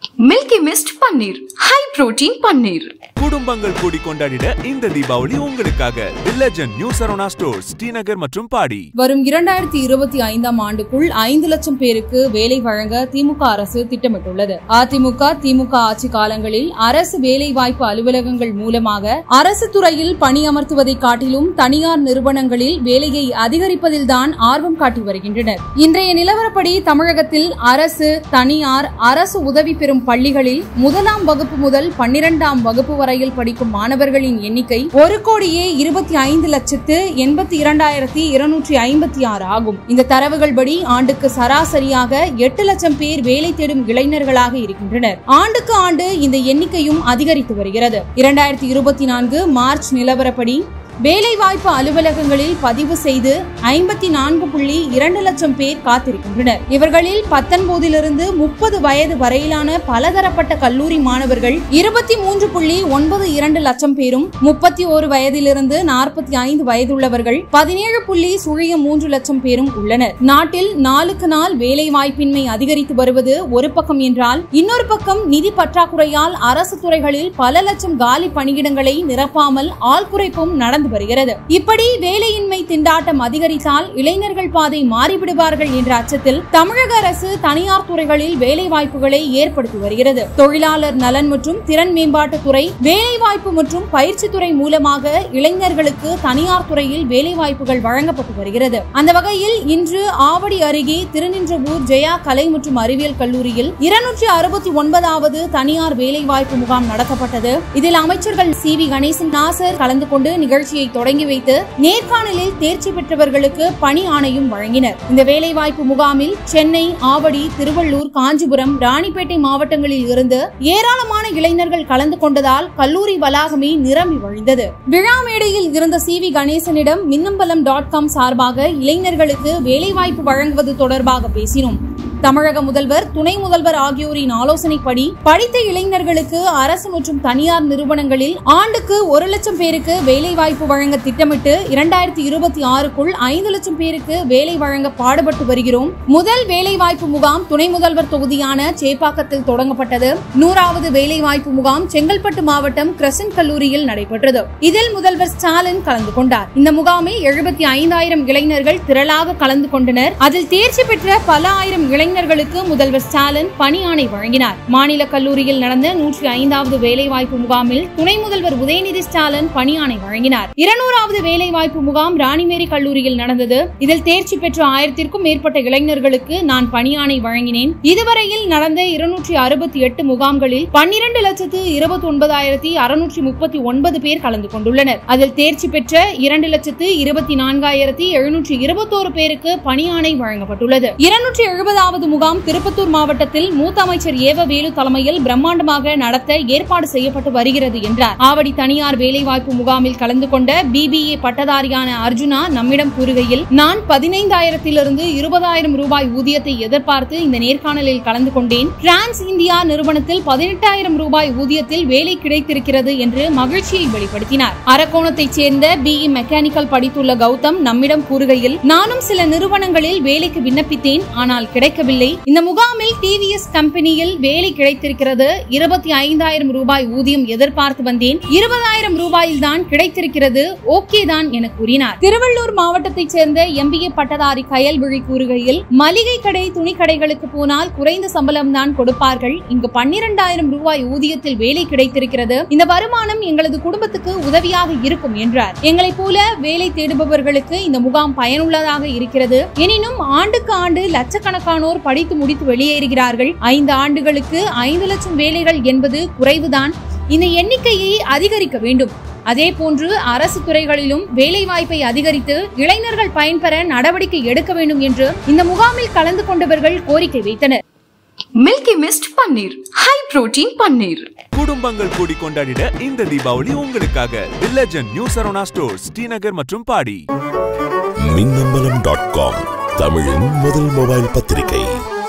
milky Mist paneer high protein paneer குடும்பங்கள் கூடி கொண்டாடிட இந்த தீபாவளி உங்களுக்காக the Legend New Saravana Stores Srinagar மற்றும் பாடி வரும் இரண்டாயிரத்தி இருபத்தி ஐந்தாம் ஆண்டுக்குள் ஐந்து லட்சம் பேருக்கு வேலை வழங்க திமுக அரசு திட்டமிட்டுள்ளது அதிமுக திமுக ஆட்சி காலங்களில் அரசு வேலை வாய்ப்பு அலுவலகங்கள் மூலமாக அரசு துறையில் பணியமர்த்துவதை காட்டிலும் தனியார் நிறுவனங்களில் வேலையை அதிகரிப்பதில்தான் ஆர்வம் காட்டி வருகின்றனர் இன்றைய நிலவரப்படி தமிழகத்தில் அரசு தனியார் அரசு உதவி பெறும் பள்ளிகளில் முதலாம் வகுப்பு முதல் பன்னிரெண்டாம் வகுப்பு வரையில் படிக்கும் மாணவர்களின் எண்ணிக்கை ஒரு கோடியே இருபத்தி ஐந்து லட்சத்து எண்பத்தி இரண்டாயிரத்தி இருநூற்றி ஐம்பத்தி ஆறு ஆகும் இந்த தரவுகள் படி ஆண்டுக்கு சராசரியாக எட்டு லட்சம் பேர் வேலை தேடும் இளைஞர்களாக இருக்கின்றனர் ஆண்டுக்கு ஆண்டு இந்த எண்ணிக்கையும் அதிகரித்து வருகிறது இரண்டாயிரத்தி இருபத்தி நான்கு மார்ச் நிலவரப்படி வேலைவாய்ப்பு அலுவலகங்களில் பதிவு செய்து ஐம்பத்தி நான்கு புள்ளி இரண்டு லட்சம் பேர் காத்திருக்கின்றனர் இவர்களில் பத்தொன்பதிலிருந்து முப்பது வயது வரையிலான பலதரப்பட்ட கல்லூரி மாணவர்கள் இருபத்தி மூன்று புள்ளி ஒன்பது இரண்டு லட்சம் பேரும் முப்பத்தி ஒரு வயதிலிருந்து நாற்பத்தி ஐந்து வயதுள்ளவர்கள் பதினேழு புள்ளி சுழியம் மூன்று லட்சம் பேரும் உள்ளனர் நாட்டில் நாளுக்கு நாள் வேலை வாய்ப்பின்மை அதிகரித்து வருவது ஒரு பக்கம் என்றால் இன்னொரு பக்கம் நிதி பற்றாக்குறையால் அரசு துறைகளில் பல லட்சம் காலி பணியிடங்களை நிரப்பாமல் ஆள் குறைப்பும் நடந்து வருகிறது இப்படி வேலையின்மை திண்டாட்டம் அதிகரித்தால் இளைஞர்கள் பாதை மாறிவிடுவார்கள் என்ற அச்சத்தில் தமிழக அரசு தனியார் துறைகளில் வேலை வாய்ப்புகளை ஏற்படுத்தி வருகிறது தொழிலாளர் நலன் மற்றும் திறன் மேம்பாட்டுத் துறை வேலை வாய்ப்பு மற்றும் பயிற்சி துறை மூலமாக இளைஞர்களுக்கு தனியார் துறையில் வேலை வாய்ப்புகள் வழங்கப்பட்டு வருகிறது அந்த வகையில் இன்று ஆவடி அருகே திருநின்றவூர் ஜெயா கலை மற்றும் அறிவியல் கல்லூரியில் இருநூற்றி அறுபத்தி ஒன்பதாவது தனியார் வேலை வாய்ப்பு முகாம் நடத்தப்பட்டது இதில் அமைச்சர்கள் சி வி கணேசன் நாசர் கலந்து கொண்டு நிகழ்ச்சியை தொடங்கி வைத்து நேர்காணலில் தேர்ச்சி பெற்றவர்களுக்கு பணி ஆணையும் வழங்கினர் இந்த வேலைவாய்ப்பு முகாமில் சென்னை ஆவடி திருவள்ளூர் காஞ்சிபுரம் ராணிப்பேட்டை மாவட்டங்களில் இருந்து ஏராளமான இளைஞர்கள் கலந்து கொண்டதால் கல்லூரி வளாகமே நிரம்பி வழிந்தது விழா மேடையில் இருந்த சி வி கணேசனிடம் மின்னம்பலம் டாட் காம் சார்பாக இளைஞர்களுக்கு வேலைவாய்ப்பு வழங்குவது தொடர்பாக பேசினோம் தமிழக முதல்வர் துணை முதல்வர் ஆகியோரின் ஆலோசனைப்படி படித்த இளைஞர்களுக்கு அரசு மற்றும் தனியார் நிறுவனங்களில் ஆண்டுக்கு ஒரு லட்சம் பேருக்கு வேலை வாய்ப்பு வழங்க திட்டமிட்டு இரண்டாயிரத்தி இருபத்தி ஆறுக்குள் ஐந்து லட்சம் பேருக்கு வேலை வழங்க பாடுபட்டு வருகிறோம் முதல் வேலை வாய்ப்பு முகாம் துணை முதல்வர் தொகுதியான சேப்பாக்கத்தில் தொடங்கப்பட்டது நூறாவது வேலை வாய்ப்பு முகாம் செங்கல்பட்டு மாவட்டம் கிரசன்ட் கல்லூரியில் நடைபெற்றது இதில் முதல்வர் ஸ்டாலின் கலந்து கொண்டார் இந்த முகாமில் எழுபத்தி ஐந்தாயிரம் இளைஞர்கள் திரளாக கலந்து கொண்டனர் அதில் தேர்ச்சி பெற்ற பல ஆயிரம் இளைஞர்களுக்கு முதல்வர் ஸ்டாலின் பணி ஆணை வழங்கினார் மாநில கல்லூரியில் நடந்த நூற்றி ஐந்தாவது வேலைவாய்ப்பு முகாமில் துணை முதல்வர் உதயநிதி ஸ்டாலின் பணி ஆணை வழங்கினார் இருநூறாவது வேலைவாய்ப்பு முகாம் ராணிமேரி கல்லூரியில் நடந்தது இதில் தேர்ச்சி பெற்ற ஆயிரத்திற்கும் மேற்பட்ட இளைஞர்களுக்கு நான் பணி ஆணை வழங்கினேன் இதுவரையில் நடந்த இருநூற்றி அறுபத்தி எட்டு முகாம்களில் பன்னிரண்டு லட்சத்து இருபத்தி ஒன்பதாயிரத்தி அறுநூற்றி முப்பத்தி ஒன்பது பேர் கலந்து கொண்டுள்ளனர் அதில் தேர்ச்சி பெற்ற இரண்டு லட்சத்து இருபத்தி நான்காயிரத்தி எழுநூற்றி இருபத்தோரு பேருக்கு பணி ஆணை வழங்கப்பட்டுள்ளது இருநூற்றி எழுபதாவது முகாம் திருப்பத்தூர் மாவட்டத்தில் மூத்த அமைச்சர் ஏவ வேலு தலைமையில் பிரம்மாண்டமாக நடத்த ஏற்பாடு செய்யப்பட்டு வருகிறது என்றார் ஆவடி தனியார் வேலைவாய்ப்பு முகாமில் கலந்து கொண்ட பிபிஏ பட்டதாரியான அர்ஜுனா நம்மிடம் கூறுகையில் நான் பதினைந்தாயிரத்திலிருந்து இருபதாயிரம் ரூபாய் ஊதியத்தை எதிர்பார்த்து இந்த நேர்காணலில் கலந்து கொண்டேன் டிரான்ஸ் இந்தியா நிறுவனத்தில் பதினெட்டாயிரம் ரூபாய் ஊதியத்தில் வேலை கிடைத்திருக்கிறது என்று மகிழ்ச்சியை வெளிப்படுத்தினார் அரக்கோணத்தைச் சேர்ந்த பிஇ மெக்கானிக்கல் படித்துள்ள கௌதம் நம்மிடம் கூறுகையில் நானும் சில நிறுவனங்களில் வேலைக்கு விண்ணப்பித்தேன் ஆனால் கிடைக்கவில்லை இந்த முகாமில் டிவிஎஸ் கம்பெனியில் வேலை கிடைத்திருக்கிறது இருபத்தி ஐந்தாயிரம் ரூபாய் ஊதியம் எதிர்பார்த்து வந்தேன் இருபதாயிரம் ரூபாயில் தான் கிடைத்திருக்கிறது ஓகே தான் என கூறினார் திருவள்ளூர் மாவட்டத்தைச் சேர்ந்த எம்பிஏ பட்டதாரி கயல்விழி கூறுகையில் மளிகை கடை துணி கடைகளுக்கு போனால் குறைந்த சம்பளம் தான் கொடுப்பார்கள் இங்கு பன்னிரண்டாயிரம் ரூபாய் ஊதியத்தில் வேலை கிடைத்திருக்கிறது இந்த வருமானம் எங்களது குடும்பத்துக்கு உதவியாக இருக்கும் என்றார் எங்களைப் போல வேலை தேடுபவர்களுக்கு இந்த முகாம் பயனுள்ளதாக இருக்கிறது எனினும் ஆண்டுக்கு ஆண்டு லட்சக்கணக்கானோர் படித்து முடித்து வெளியேறுகிறார்கள் ஐந்து ஆண்டுகளுக்கு ஐந்து லட்சம் வேலைகள் என்பது குறைவுதான் இந்த எண்ணிக்கையை அதிகரிக்க வேண்டும் அதே போன்று அரசு துறைகளிலும் வேலை வாய்ப்பை அதிகரித்து இளைஞர்கள் பயன்பெற நடவடிக்கை எடுக்க வேண்டும் என்று இந்த முகாமில் கலந்து கொண்டவர்கள் கோரிக்கை வைத்தனர் Milky Mist paneer high protein paneer குடும்பங்கள் கூடி கொண்டாடிட இந்த தீபாவளி உங்களுக்காக the Legend New Saravana Stores Srinagar மற்றும் பாடி மின்னம்பலம் டாட் காம் தமிழின் முதல் மொபைல் பத்திரிகை